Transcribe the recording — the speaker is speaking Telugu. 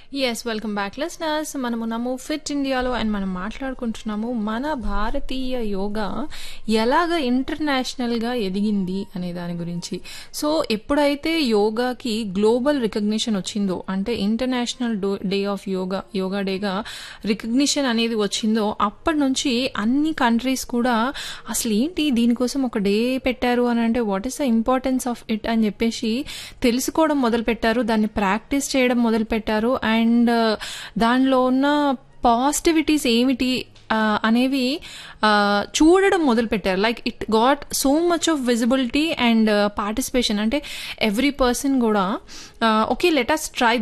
ఎస్ వెల్కమ్ బ్యాక్ లిస్నర్స్ మనము నమ్ము ఫిట్ ఇండియాలో అండ్ మనం మాట్లాడుకుంటున్నాము మన భారతీయ యోగా ఎలాగ ఇంటర్నేషనల్గా ఎదిగింది అనే దాని గురించి సో ఎప్పుడైతే యోగాకి గ్లోబల్ రికగ్నిషన్ వచ్చిందో అంటే international day of yoga yoga డేగా రికగ్నిషన్ అనేది వచ్చిందో అప్పటి నుంచి అన్ని కంట్రీస్ కూడా అసలు ఏంటి దీనికోసం ఒక డే పెట్టారు అని అంటే what is the importance of it అని చెప్పేసి తెలుసుకోవడం మొదలు పెట్టారు దాన్ని ప్రాక్టీస్ చేయడం మొదలు పెట్టారు అండ్ దానిలో ఉన్న పాజిటివిటీస్ ఏమిటి అనేవి చూడడం మొదలు పెట్టారు like it got so much of visibility and participation అంటే ఎవ్రీ పర్సన్ కూడా ఓకే లెట్ అస్ ట్రై